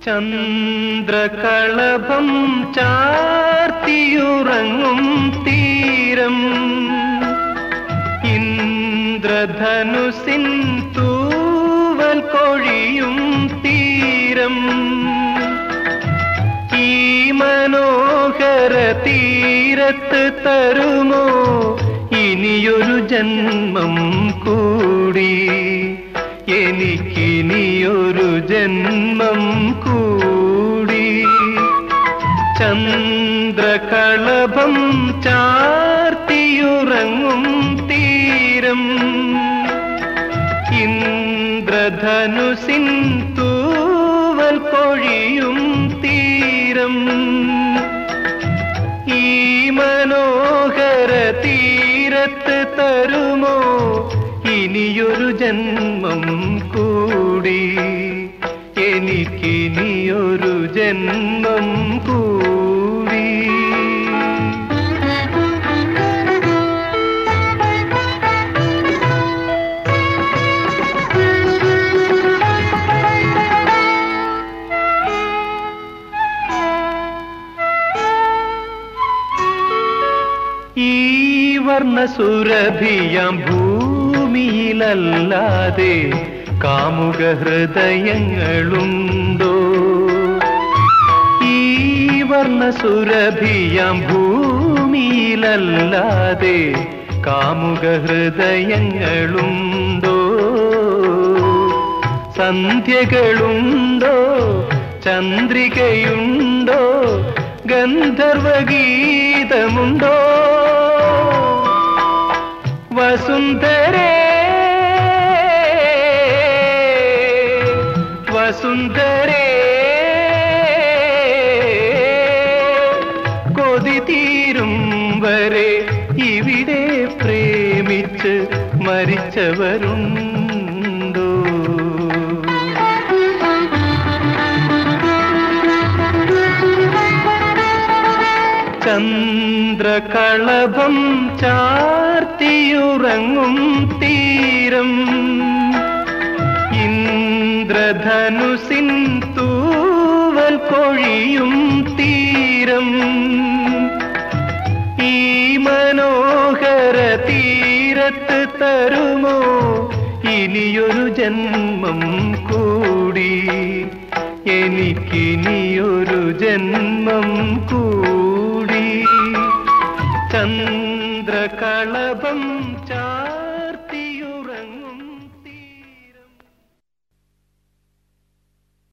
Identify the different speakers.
Speaker 1: ചന്ദ്രകളഭം ചാർത്തിയുറങ്ങും തീരം ഇന്ദ്രധനുസിൻ തൂവൽ കൊഴിയും തീരം ഈ മനോഹര തീരത്ത് തരുമോ ഇനിയൊരു ജന്മം കൂടി എനിക്കിനിയൊരു ജന്മം കൂടി ചന്ദ്രകളഭം ചാർത്തിയുറങ്ങും തീരം ഇന്ദ്രധനുസിൻ തൂവൽ കൊഴിയും തീരം ഈ മനോഹര തീരത്ത് തരുമോ ഇനിയൊരു ജന്മം കൂടി എനിക്കിനിയൊരു ജന്മം കൂടി ഈ വർണ്ണസുരഭിയാം ഭൂമിയിലല്ലാതെ കാമുക ഹൃദയങ്ങളുണ്ടോ ഈ വർണ്ണസുരഭിയാം ഭൂമിയിലല്ലാതെ കാമുക ഹൃദയങ്ങളുണ്ടോ സന്ധ്യകളുണ്ടോ ചന്ദ്രികയുണ്ടോ ഗന്ധർവഗീതമുണ്ടോ വസുന്ധരേ വസുന്ധരേ കൊതി തീരും വരെ ഇവിടെ പ്രേമിച്ച് മരിച്ചവരുണ്ടോ ചന്ദ്രകളഭം ചാർത്തിയുറങ്ങും തീരം ഇന്ദ്രധനുസിൻ തൂവൽ കൊഴിയും തീരം ഈ മനോഹര തീരത്ത് തരുമോ ഇനിയൊരു ജന്മം കൂടി എനിക്കിനിയൊരു ജന്മം കൂടി ചന്ദ്രകളഭം ചാ